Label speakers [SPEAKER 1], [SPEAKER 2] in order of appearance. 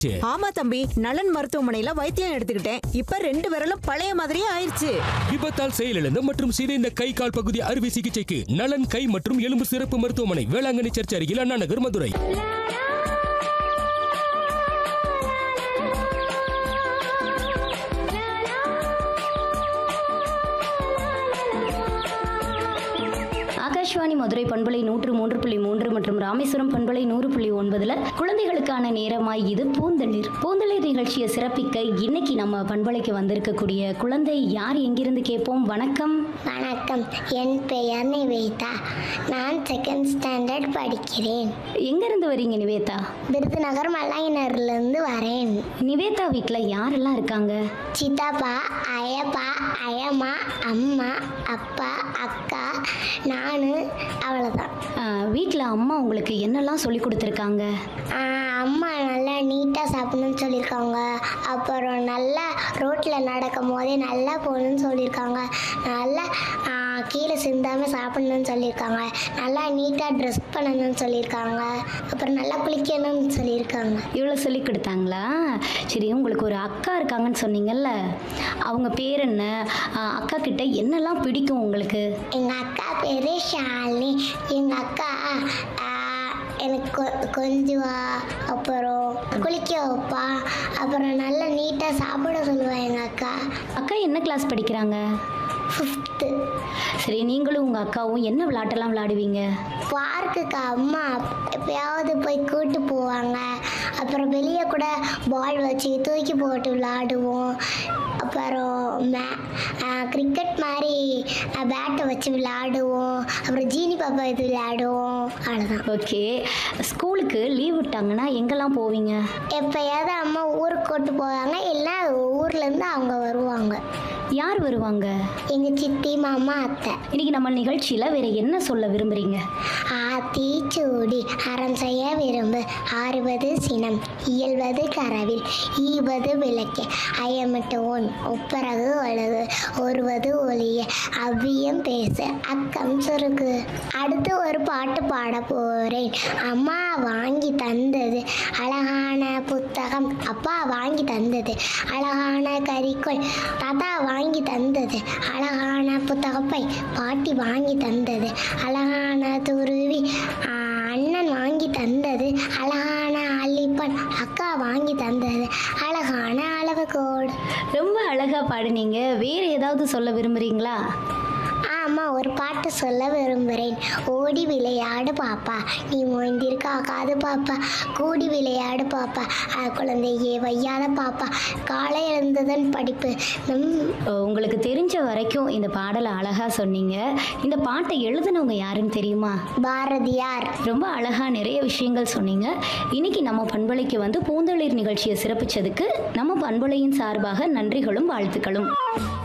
[SPEAKER 1] ஆமா தம்பி நலன் மருத்துவமனையில வைத்தியம் எடுத்துக்கிட்டேன் இப்ப ரெண்டு விரலும் பழைய மாதிரியே ஆயிருச்சு
[SPEAKER 2] விபத்தால் செயலிழந்த மற்றும் சிதைந்த கை கால் பகுதி அறுவை சிகிச்சைக்கு நலன் கை மற்றும் எலும்பு சிறப்பு மருத்துவமனை வேளாங்கண்ணி சர்ச் அருகில் அண்ணா நகர் மதுரை
[SPEAKER 3] ஆகாஷ்வாணி மதுரை பண்பலை நூற்று மூன்று புள்ளி மூன்று மற்றும் ராமேஸ்வரம் பண்பலை நூறு புள்ளி ஒன்பதுல குழந்தைகளுக்கான நேரமாய் இது பூந்தளிர் பூந்தளிர் நிகழ்ச்சியை சிறப்பிக்க இன்னைக்கு நம்ம பண்பலைக்கு வந்திருக்கக்கூடிய குழந்தை யார் எங்கிருந்து கேட்போம் வணக்கம்
[SPEAKER 4] வணக்கம் என் பெயர் நிவேதா நான் செகண்ட் ஸ்டாண்டர்ட் படிக்கிறேன்
[SPEAKER 3] எங்கிருந்து வரீங்க நிவேதா
[SPEAKER 4] விருதுநகர் மலையினர்லேருந்து வரேன்
[SPEAKER 3] நிவேதா வீட்டில் யாரெல்லாம் இருக்காங்க
[SPEAKER 4] சித்தப்பா அயப்பா அயம்மா அம்மா அப்பா அக்கா நான் அவ்வளோதான்
[SPEAKER 3] வீட்டில் அம்மா உங்களுக்கு என்னெல்லாம் சொல்லி கொடுத்துருக்காங்க
[SPEAKER 4] அம்மா நல்லா நீட்டாக சாப்பிடணும்னு சொல்லியிருக்காங்க அப்புறம் நல்லா ரோட்டில் நடக்கும் போதே நல்லா போகணும்னு சொல்லியிருக்காங்க நல்லா ஆ, கீழே சிந்தாமல் சாப்பிடணும்னு சொல்லியிருக்காங்க நல்லா நீட்டாக ட்ரெஸ் பண்ணணும்னு சொல்லியிருக்காங்க அப்புறம் நல்லா குளிக்கணும்னு சொல்லியிருக்காங்க
[SPEAKER 3] இவ்வளோ சொல்லி கொடுத்தாங்களா சரி உங்களுக்கு ஒரு அக்கா இருக்காங்கன்னு சொன்னீங்கல்ல அவங்க பேர் என்ன ஆ, அக்கா கிட்ட என்னெல்லாம் பிடிக்கும் உங்களுக்கு
[SPEAKER 4] எங்கள் அக்கா பேர் ஷாலினி எங்கள் அக்கா ஆ, எனக்கு கொ- கொஞ்சுவா அப்புறம் குளிக்க வைப்பா அப்புறம் நல்லா நீட்டாக சாப்பிட சொல்லுவா எங்கள் அக்கா
[SPEAKER 3] அக்கா என்ன கிளாஸ் படிக்கிறாங்க
[SPEAKER 4] ஃபிஃப்த்து
[SPEAKER 3] சரி நீங்களும் உங்கள் அக்காவும் என்ன விளையாட்டெல்லாம் விளையாடுவீங்க
[SPEAKER 4] பார்க்குக்கு அம்மா எப்பயாவது போய் கூட்டு போவாங்க அப்புறம் வெளியே கூட பால் வச்சு தூக்கி போட்டு விளாடுவோம் அப்புறம் மே கிரிக்கெட் மாதிரி பேட்டை வச்சு விளாடுவோம் அப்புறம் ஜீனி பாப்பா இது விளையாடுவோம் அவ்வளோதான்
[SPEAKER 3] ஓகே ஸ்கூலுக்கு லீவ் விட்டாங்கன்னா எங்கெல்லாம் போவீங்க
[SPEAKER 4] எப்பயாவது அம்மா ஊருக்கு கூட்டு போவாங்க இல்லை ஊர்லேருந்து அவங்க வருவாங்க
[SPEAKER 3] யார் வருவாங்க
[SPEAKER 4] எங்கள் சித்தி மாமா அத்தை
[SPEAKER 3] இன்னைக்கு நம்ம நிகழ்ச்சியில் வேற என்ன சொல்ல விரும்புறீங்க
[SPEAKER 4] ஆத்தி சூடி அறம் செய்ய விரும்பு ஆறுவது சினம் இயல்வது கரவில் ஈவது விளக்கு அயமிட்டு ஒன் ஒப்பரகு ஒழுகு ஒருவது ஒளிய அவ்வியம் பேசு அக்கம் சுருக்கு அடுத்து ஒரு பாட்டு பாட போறேன் அம்மா வாங்கி தந்தது அழகான புத்தகம் அப்பா வாங்கி தந்தது அழகான கறிக்கோள் தாத்தா வாங்கி தந்தது அழகான புத்தகப்பை பாட்டி வாங்கி தந்தது அழகான துருவி ஆ, அண்ணன் வாங்கி தந்தது அழகான அள்ளிப்பன் அக்கா வாங்கி தந்தது அழகான அளவுகோடு
[SPEAKER 3] ரொம்ப அழகாக பாடுனீங்க வேற ஏதாவது சொல்ல விரும்புறீங்களா
[SPEAKER 4] ஆமா ஒரு பாட்டு சொல்ல விரும்புகிறேன் ஓடி விளையாடு பாப்பா நீ மொய்ந்திருக்காகாது பாப்பா கூடி விளையாடு பாப்பா அ, குழந்தையே வையாத பாப்பா காலை எழுந்ததன் படிப்பு நம்
[SPEAKER 3] உங்களுக்கு தெரிஞ்ச வரைக்கும் இந்த பாடலை அழகா சொன்னீங்க இந்த பாட்டை எழுதுனவங்க யாருன்னு தெரியுமா
[SPEAKER 4] பாரதியார்
[SPEAKER 3] ரொம்ப அழகா நிறைய விஷயங்கள் சொன்னீங்க இன்னைக்கு நம்ம பண்பலைக்கு வந்து பூந்தளிர் நிகழ்ச்சியை சிறப்பிச்சதுக்கு நம்ம பண்பலையின் சார்பாக நன்றிகளும் வாழ்த்துக்களும்